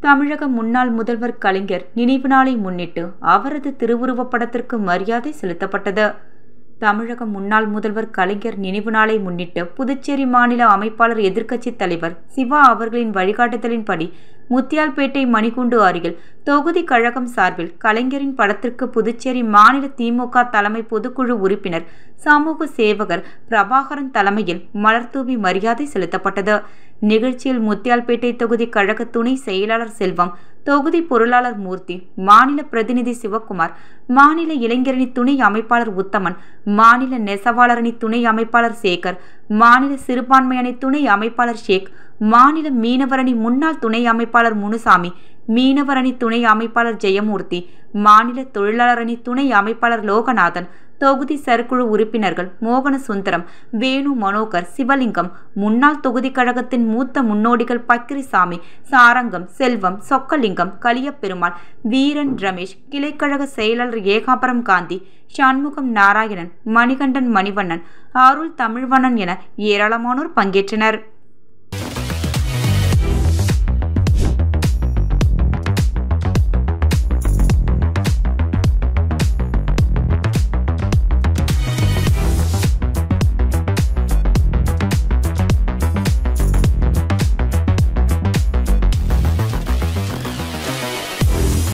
தமிழக முன்னாள் முதல்வர் கலைஞர் நினைவு நாளை முன்னிட்டு அவரது திருவுருவப் படத்திற்கு மரியாதை செலுத்தப்பட்டது தமிழக முன்னாள் முதல்வர் கலைஞர் நினைவு நாளை முன்னிட்டு புதுச்சேரி மாநில அமைப்பாளர் எதிர்க்கட்சித் தலைவர் சிவா அவர்களின் வழிகாட்டுதலின்படி முத்தியால்பேட்டை மணிகுண்டு அருகில் தொகுதி கழகம் சார்பில் கலைஞரின் படத்திற்கு புதுச்சேரி மாநில திமுக தலைமை பொதுக்குழு உறுப்பினர் சமூக சேவகர் பிரபாகரன் தலைமையில் மலர்தூவி மரியாதை செலுத்தப்பட்டது நிகழ்ச்சியில் முத்தியால்பேட்டை தொகுதி கழக துணை செயலாளர் செல்வம் தொகுதி பொருளாளர் மூர்த்தி மாநில பிரதிநிதி சிவக்குமார் மாநில இளைஞரணி துணை அமைப்பாளர் உத்தமன் மாநில நெசவாளரணி துணை அமைப்பாளர் சேகர் மாநில சிறுபான்மையணி துணை அமைப்பாளர் ஷேக் மாநில மீனவரணி முன்னாள் துணை அமைப்பாளர் முனுசாமி மீனவரணி துணை அமைப்பாளர் ஜெயமூர்த்தி மாநில தொழிலாளரணி துணை அமைப்பாளர் லோகநாதன் தொகுதி செயற்குழு உறுப்பினர்கள் மோகன சுந்தரம் வேணு மனோகர் சிவலிங்கம் முன்னாள் தொகுதி கழகத்தின் மூத்த முன்னோடிகள் பக்கிரிசாமி சாரங்கம் செல்வம் சொக்கலிங்கம் கலியப்பெருமாள் வீரன் ரமேஷ் கிளைக்கழக செயலாளர் ஏகாபரம் காந்தி சண்முகம் நாராயணன் மணிகண்டன் மணிவண்ணன் அருள் தமிழ்வண்ணன் என ஏராளமானோர் பங்கேற்றனர்